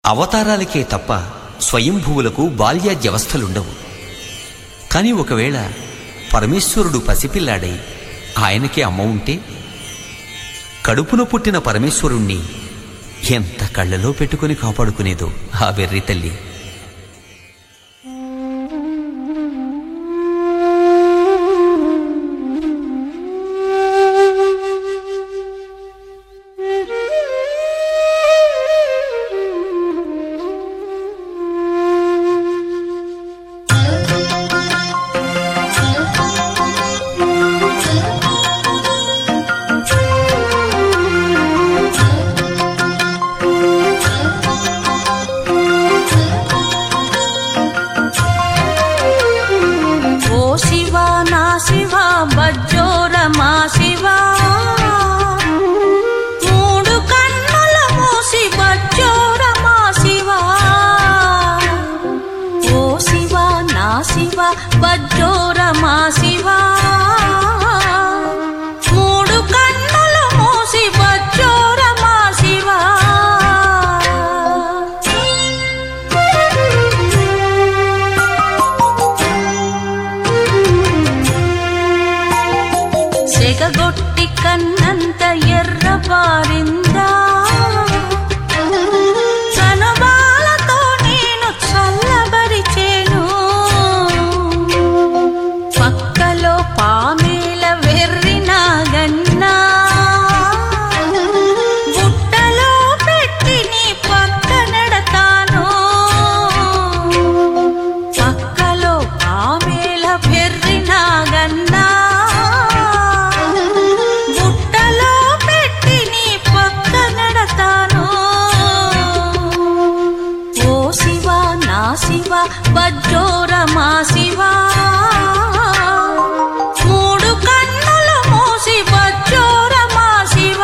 అవతారాలకే తప్ప స్వయంభువులకు బాల్యాద్యవస్థలుండవు కాని ఒకవేళ పరమేశ్వరుడు పసిపిల్లాడై ఆయనకే అమ్మ ఉంటే కడుపున పుట్టిన పరమేశ్వరుణ్ణి ఎంత కళ్ళలో పెట్టుకుని కాపాడుకునేదో ఆ వెర్రి తల్లి ఓ శివ నా శివ బజ్జోర మా శివ మూడు కన్నుల మూసి బజ్జోర మా శివ ఓ శివ నా శివ బజ్జోర మా శివ మూడు కన్నుల మూసి బజ్జోర మా శివ సెగగొట్టి కన్నంత ఎర్ర పారిందా చనుబాలతో నేను చల్లబరిచేను పక్కలో పామేల వెర్రినా గన్నా బుట్టలో పెట్టి నీ పక్క నడతాను పక్కలో ఆమెల పెర్రినా గన్నా బుట్టలో పెట్టి నీ పక్క నడతాను ఓ శివ నా శివ బజ్జోర మా శివ మూడు కన్నుల మూసి బజ్జోర మా శివ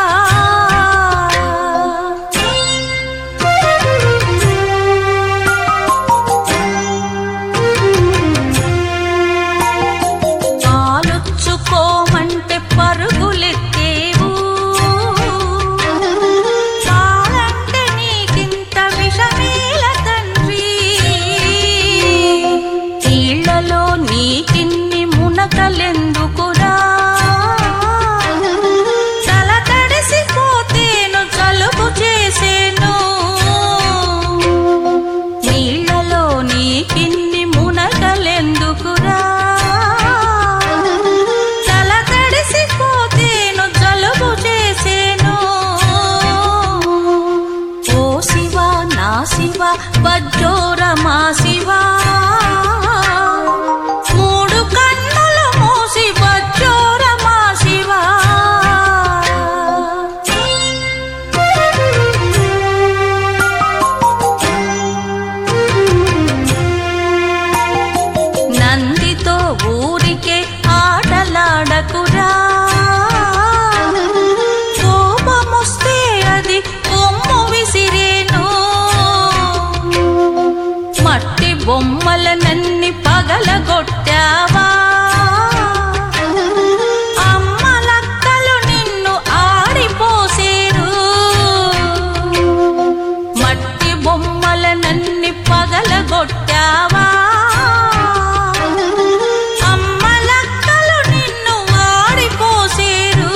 పాలుచ్చుకోమంటే పరుగులెత్తేవు పాలంటే నీకింత విషమేల తండ్రి నీళ్లలో నీకిన్ని మునకలెందుకురా తల తడిసిపోతేను జలుబు చేసేను నీళ్లలో నీకిన్ని మునకలెందుకురా తల తడిసిపోతేను జలుబు చేసేను ఓ శివ నా శివ బజ్జోర మా శివ మూడు కన్నుల మూసి బజ్జోర మా శివ నందితో ఊరికే ఆటలాడకురా కోపమొస్తే అది కొమ్ము విసిరేను మట్టి బొమ్మలనన్ని పగలగొట్టావా అమ్మలక్కలు నిన్ను ఆడిపోసేరు మట్టి బొమ్మలనన్ని పగలగొట్టావా అమ్మలక్కలు నిన్ను ఆడిపోసేరు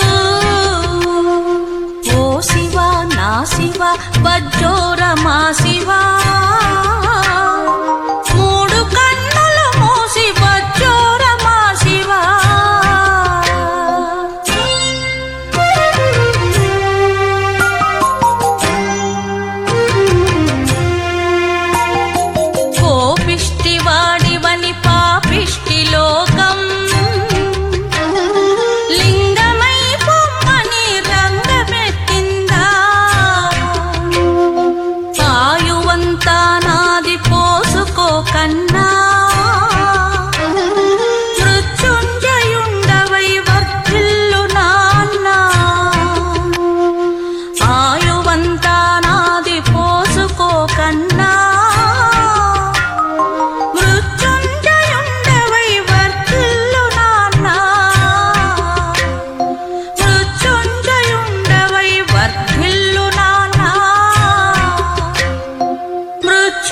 ఓ శివ నా శివ బజ్జోర మా శివ మూడు కన్నుల మూసి బజ్జోర మా శివ కోపిష్టి వాడివని పాపిష్టి లోకం లింగమై పొమ్మని రంగమెత్తిందా ఆయువంత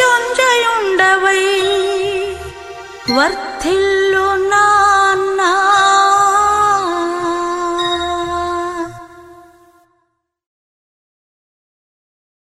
మృత్యుంజయుండవై వర్ధిల్లు